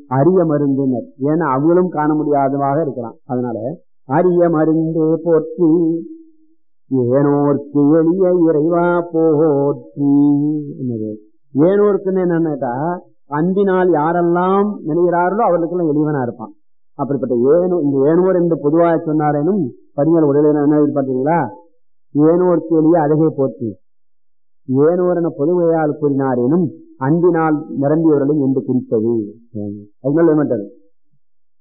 அரிய மருந்துனர் ஏன்னா அவங்களும் காண முடியாதவாக இருக்கிறான் அதனால அரிய மருந்தே போற்றி ஏனோர்க்கு எளிய இறைவா போற்றி என்னது ஏனோர்க்குன்னு என்னன்னா அன்பினால் யாரெல்லாம் நினைகிறார்களோ அவர்களுக்கெல்லாம் எளிவனா இருப்பான் அப்படிப்பட்ட ஏனோ இந்த ஏனோர் என்று பொதுவாக சொன்னாரேனும் பதினேழு உடலில் என்ன பார்த்தீங்களா ஏனோர்க்கு எளிய அழகை போற்றி ஏனோர் என பொதுவையால் கூறினாரேனும் அன்பினால் நிரம்பியவர்களும் என்று குறித்தது அதனால என்ன